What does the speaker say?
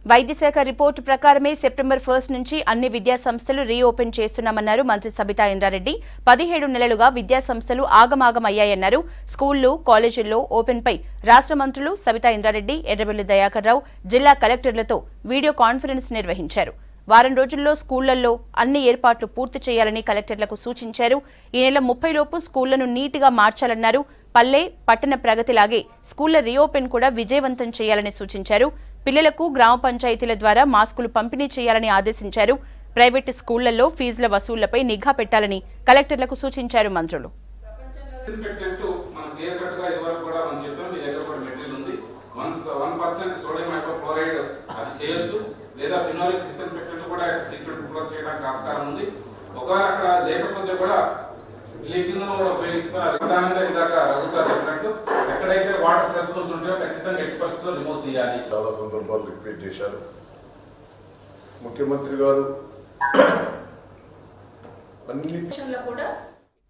వైద్య శాఖ రిపోర్టు ప్రకారమే సెప్టెంబర్ ఫస్ట్ నుంచి అన్ని విద్యా సంస్థలు రీఓపెన్ చేస్తున్నామన్నారు మంత్రి సబితా ఇంద్రారెడ్డి పదిహేడు నెలలుగా విద్యా సంస్థలు ఆగమాగమయ్యాయన్నారు స్కూళ్లు కాలేజీల్లో ఓపెన్పై రాష్ట్ర మంత్రులు సబితా ఇంద్రారెడ్డి ఎర్రబెల్లి దయాకర్ రావు జిల్లా కలెక్టర్లతో వీడియో కాన్ఫరెన్స్ నిర్వహించారు వారం రోజుల్లో స్కూళ్లలో అన్ని ఏర్పాట్లు పూర్తి చేయాలని కలెక్టర్లకు సూచించారు ఈ నెల ముప్పై లోపు స్కూళ్లను నీటిగా మార్చాలన్నారు పల్లె పట్టణ ప్రగతిలాగే స్కూళ్ల రీఓపెన్ కూడా విజయవంతం చేయాలని సూచించారు పిల్లలకు గ్రామ పంచాయతీల ద్వారా మాస్కులు పంపిణీ చేయాలని ఆదేశించారు ప్రైవేటు స్కూళ్లలో ఫీజుల వసూళ్లపై నిఘా పెట్టాలని కలెక్టర్లకు సూచించారు మంత్రులు డిస్ఇన్ఫెక్టెంట్ మనం క్లియర్ కట్ గా ఇదివరకు కూడా మనం చెప్పాం మీ దగ్గర కూడా మెటీరియల్ ఉంది one one percent sodium hypochloride అది చేయొచ్చు లేదా ఫినోలిక్ డిస్ఇన్ఫెక్టెంట్ కూడా ఫ్రీక్వెంట్ కూడా చేయడానికి ఆస్కారం ఉంది ఒకవేళ అక్కడ లేకపోతే కూడా బ్లీచింగ్ కూడా ఉపయోగించుకోవాలి ప్రధానంగా ఇందాక రఘు సార్ చెప్పినట్టు ఎక్కడైతే వాటర్ సెస్పల్స్ ఉంటాయో ఖచ్చితంగా ఎట్టి పరిస్థితుల్లో రిమూవ్ చేయాలి చాలా సందర్భాలు రిపీట్ చేశారు ముఖ్యమంత్రి గారు అన్ని విషయంలో కూడా